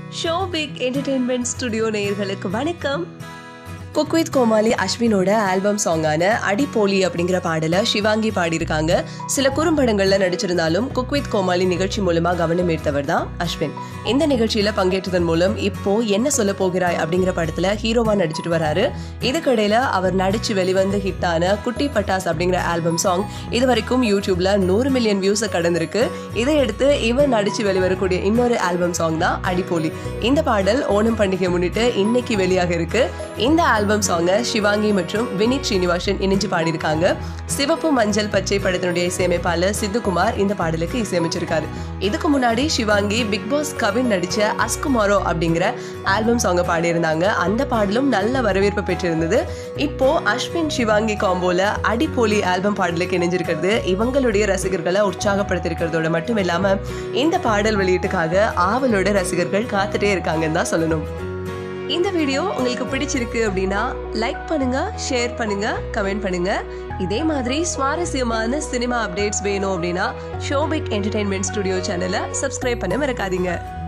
ஷோபிக் entertainment studio நேயர்களுக்கு வணக்கம் cook with கோமாளி அஸ்வினோட album சாங்கான அடிப்போலி அப்படிங்கிற பாடல சிவாங்கி பாடியிருக்காங்க சில குறும்படங்கள்ல நடிச்சிருந்தாலும் குக்வித் கோமாளி நிகழ்ச்சி மூலமா கவனம் ஈர்த்தவர் தான் அஸ்வின் இந்த நிகழ்ச்சியில பங்கேற்றதன் மூலம் இப்போ என்ன சொல்ல போகிறாய் அப்படிங்கிற படத்துல ஹீரோவா நடிச்சிட்டு வராரு இதுக்கிடையில அவர் நடிச்சு வெளிவந்து ஹிட்டான குட்டி பட்டாஸ் அப்படிங்கிற ஆல்பம் சாங் இது வரைக்கும் யூடியூப்ல நூறு மில்லியன் வியூஸை கடந்திருக்கு இதை எடுத்து இவன் நடிச்சு வெளிவரக்கூடிய இன்னொரு ஆல்பம் சாங் தான் அடிப்போலி இந்த பாடல் ஓணம் பண்டிகை முன்னிட்டு இன்னைக்கு வெளியாக இருக்கு இந்த ஆல்பம் சாங்கை சிவாங்கி மற்றும் வினித் ஸ்ரீனிவாசன் இணைஞ்சு பாடியிருக்காங்க சிவப்பு மஞ்சள் பச்சை படத்தினுடைய இசையமைப்பாளர் சித்துக்குமார் இந்த பாடலுக்கு இசையமைச்சிருக்காரு இதுக்கு முன்னாடி சிவாங்கி பிக் பாஸ் கவின் நடிச்ச அஸ்குமாரோ அப்படிங்கிற ஆல்பம் சாங்கை பாடியிருந்தாங்க அந்த பாடலும் நல்ல வரவேற்பு பெற்றிருந்தது இப்போ அஸ்வின் சிவாங்கி காம்போல அடிப்போலி ஆல்பம் பாடலுக்கு இணைஞ்சிருக்கிறது இவங்களுடைய ரசிகர்களை உற்சாகப்படுத்திருக்கிறதோட மட்டும் இல்லாம இந்த பாடல் வெளியீட்டுக்காக ஆவலோட ரசிகர்கள் காத்துட்டே இருக்காங்கன்னு தான் சொல்லணும் இந்த வீடியோ உங்களுக்கு பிடிச்சிருக்கு அப்படின்னா லைக் பண்ணுங்க ஷேர் பண்ணுங்க கமெண்ட் பண்ணுங்க இதே மாதிரி சுவாரஸ்யமான சினிமா அப்டேட்ஸ் வேணும் அப்படின்னா ஷோபிக் என்டர்டைன்மெண்ட் ஸ்டுடியோ சேனலை சப்ஸ்கிரைப் பண்ண மறக்காதீங்க